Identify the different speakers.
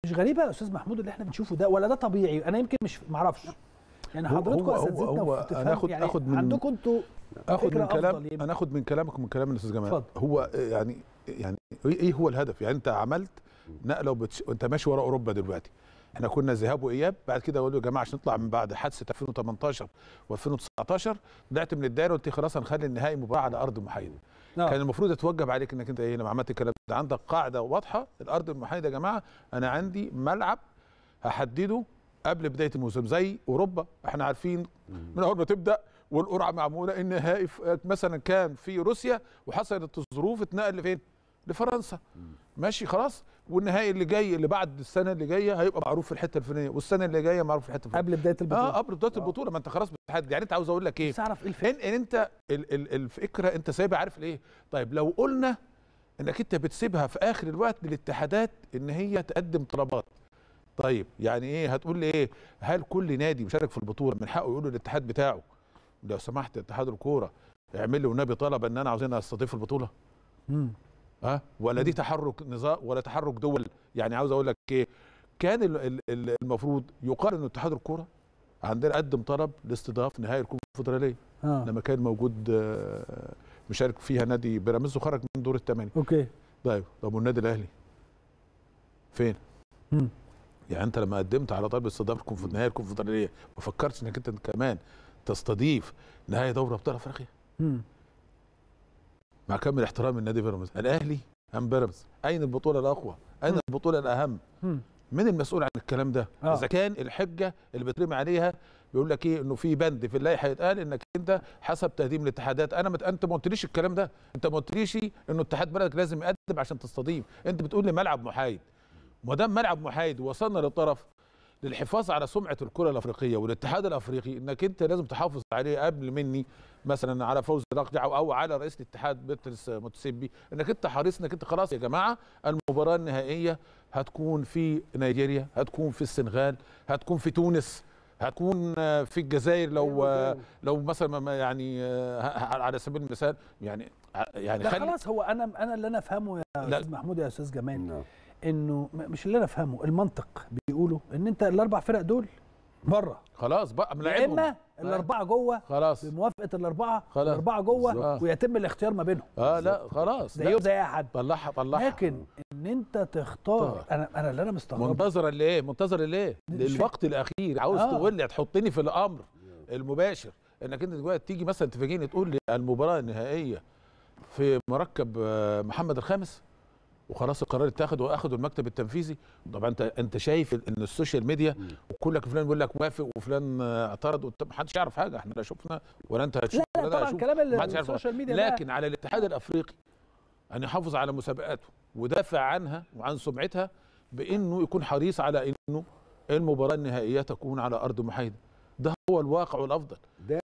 Speaker 1: مش غريبه يا استاذ محمود اللي احنا بنشوفه ده ولا ده طبيعي انا يمكن مش معرفش يعني
Speaker 2: هو-
Speaker 1: حضراتكم
Speaker 2: هو- هو-
Speaker 1: اساتذتنا
Speaker 2: هو
Speaker 1: وتفهم-
Speaker 2: أنا آخد-
Speaker 1: يعني
Speaker 2: آخد من-
Speaker 1: عندكم انتوا
Speaker 2: اخد
Speaker 1: فكرة
Speaker 2: من كلام
Speaker 1: أفضل يمكن.
Speaker 2: انا اخد من كلامك ومن كلام الاستاذ جمال
Speaker 1: اتفضل.
Speaker 2: هو يعني يعني ايه إيه هو الهدف يعني انت عملت نقله وبتش... وانت ماشي ورا اوروبا دلوقتي احنا كنا ذهاب واياب بعد كده قالوا يا جماعه عشان نطلع من بعد حادثه 2018 و2019 طلعت من الدائره قلت خلاص هنخلي النهائي مباراه على ارض محايده
Speaker 1: آه.
Speaker 2: كان المفروض يتوجب عليك انك انت ايه لما عملت الكلام ده عندك قاعده واضحه الارض المحايده يا جماعه انا عندي ملعب هحدده قبل بدايه الموسم زي اوروبا احنا عارفين من اول ما تبدا والقرعه معموله النهائي في- مثلا كان في روسيا وحصلت الظروف اتنقل لفين؟ لفرنسا ماشي خلاص والنهائي اللي جاي اللي بعد السنه اللي جايه هيبقى معروف في الحته الفلانيه والسنه اللي جايه معروف في الحته الفلانيه
Speaker 1: قبل بدايه البطوله
Speaker 2: اه قبل بدايه البطوله ما انت خلاص بتحدد يعني انت عاوز اقول لك ايه
Speaker 1: بس اعرف ايه الفكره
Speaker 2: ان, إن انت ال ال الفكره انت سايبها عارف ليه طيب لو قلنا انك انت بتسيبها في اخر الوقت للاتحادات ان هي تقدم طلبات طيب يعني ايه هتقول لي ايه هل كل نادي مشارك في البطوله من حقه يقول للاتحاد بتاعه لو سمحت اتحاد الكوره اعمل لي والنبي طلب ان انا عاوزين استضيف البطوله
Speaker 1: مم.
Speaker 2: ها ولا دي تحرك نظام ولا تحرك دول يعني عاوز اقول لك ايه كان ال- ال- ال- المفروض يقال ان اتحاد الكوره عندنا قدم طلب لاستضاف نهائي الكونفدراليه
Speaker 1: اه
Speaker 2: لما كان موجود آه، مشارك فيها نادي بيراميدز وخرج من دور الثمانيه
Speaker 1: اوكي
Speaker 2: طيب طب والنادي الاهلي فين
Speaker 1: مم.
Speaker 2: يعني انت لما قدمت على طلب استضافه الكونف- نهائي الكونفدراليه ما فكرتش انك انت كمان تستضيف نهائي دوري ابطال افريقيا
Speaker 1: مم.
Speaker 2: مع كامل احترامي لنادي بيراميدز الاهلي ام بيراميدز اين البطوله الاقوى اين البطوله الاهم
Speaker 1: مم.
Speaker 2: مين المسؤول عن الكلام ده
Speaker 1: آه.
Speaker 2: اذا كان الحجه اللي بترمي عليها بيقول لك ايه انه في بند في اللائحه يتقال انك انت حسب تقديم الاتحادات انا مت... انت ما قلتليش الكلام ده انت ما قلتليش انه اتحاد بلدك لازم يقدم عشان تستضيف انت بتقول لي ملعب محايد ما دام ملعب محايد وصلنا للطرف للحفاظ على سمعه الكره الافريقيه والاتحاد الافريقي انك انت لازم تحافظ عليه قبل مني مثلا على فوز رقدع او على رئيس الاتحاد بطرس متسبي انك انت حريص انك انت خلاص يا جماعه المباراه النهائيه هتكون في نيجيريا هتكون في السنغال هتكون في تونس هتكون آه، في الجزائر لو آه، لو مثلا ما- ما يعني آه، ه- على سبيل المثال يعني ع- يعني
Speaker 1: لا
Speaker 2: خلي
Speaker 1: خلاص هو انا انا اللي انا افهمه يا
Speaker 2: لا.
Speaker 1: استاذ محمود يا استاذ جمال
Speaker 3: نعم.
Speaker 1: انه م- مش اللي انا افهمه المنطق بيقولوا ان انت الاربع فرق دول بره
Speaker 2: خلاص بقى
Speaker 1: يا
Speaker 2: ملاعبهم
Speaker 1: اما الاربعه جوه
Speaker 2: خلاص
Speaker 1: بموافقه الاربعه
Speaker 2: خلاص.
Speaker 1: الاربعه جوه
Speaker 2: بالظبط.
Speaker 1: ويتم الاختيار ما بينهم
Speaker 2: اه لا خلاص
Speaker 1: زيهم
Speaker 2: لا
Speaker 1: زي اي حد
Speaker 2: طلعها طلعها
Speaker 1: لكن ان انت تختار انا انا اللي انا مستغرب
Speaker 2: منتظره ليه منتظره ليه
Speaker 1: مش
Speaker 2: للوقت الاخير عاوز
Speaker 1: آه.
Speaker 2: تقول لي هتحطني في الامر المباشر انك انت دلوقتي تيجي مثلا تفاجئني تقول لي المباراه النهائيه في مركب آه، محمد الخامس وخلاص القرار اتاخد واخده المكتب التنفيذي طبعا انت انت شايف ان السوشيال ميديا وكلك فلان بيقول لك وافق وفلان آه، اعترض وانت ما حدش يعرف حاجه احنا لا شفنا ولا انت هتشوف
Speaker 1: لا
Speaker 2: ولا
Speaker 1: لا
Speaker 2: أنا
Speaker 1: طبعا
Speaker 2: هشوف.
Speaker 1: كلام ال-
Speaker 2: محدش يعرف.
Speaker 1: السوشيال ميديا ده
Speaker 2: لكن على الاتحاد الافريقي ان يحافظ على مسابقاته ودافع عنها وعن سمعتها بانه يكون حريص على انه المباراه النهائيه تكون على ارض محايده ده هو الواقع والافضل
Speaker 3: ده